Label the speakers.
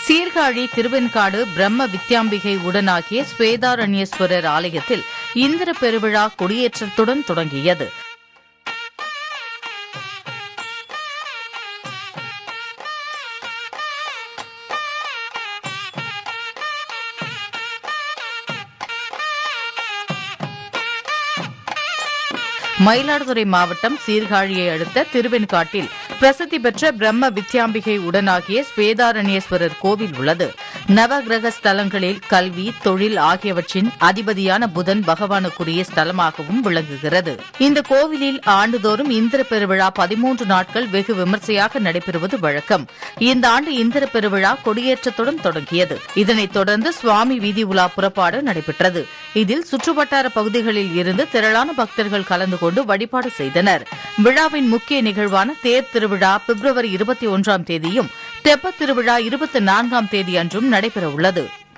Speaker 1: சீர்காழி திருவெண்காடு பிரம்ம வித்யாம்பிகை உடனாகிய ஸ்வேதாரண்யேஸ்வரர் ஆலயத்தில் இந்திர பெருவிழா கொடியேற்றத்துடன் தொடங்கியது மயிலாடுதுறை மாவட்டம் சீர்காழியை அடுத்த திருவெண்காட்டில் பிரசித்தி பெற்ற பிரம்ம வித்யாம்பிகை உடனாகிய ஸ்வேதாரண்யேஸ்வரர் கோவில் உள்ளது நவகிரக ஸ்தலங்களில் கல்வி தொழில் ஆகியவற்றின் அதிபதியான புதன் பகவானுக்குரிய ஸ்தலமாகவும் விளங்குகிறது இந்த கோவிலில் ஆண்டுதோறும் இந்திர பெருவிழா பதிமூன்று நாட்கள் வெகு விமர்சையாக நடைபெறுவது வழக்கம் இந்த ஆண்டு இந்திர பெருவிழா கொடியேற்றத்துடன் தொடங்கியது இதனைத் தொடர்ந்து சுவாமி வீதி உலா புறப்பாடு நடைபெற்றது இதில் சுற்றுவட்டார பகுதிகளில் இருந்து திரளான பக்தர்கள் கலந்து கொண்டு வழிபாடு செய்தனர் விழாவின் முக்கிய நிகழ்வான தேர் திருவிழா பிப்ரவரி இருபத்தி ஒன்றாம் தேதியும் தெப்பத் திருவிழா இருபத்தி நான்காம் தேதி அன்றும் நடைபெறவுள்ளது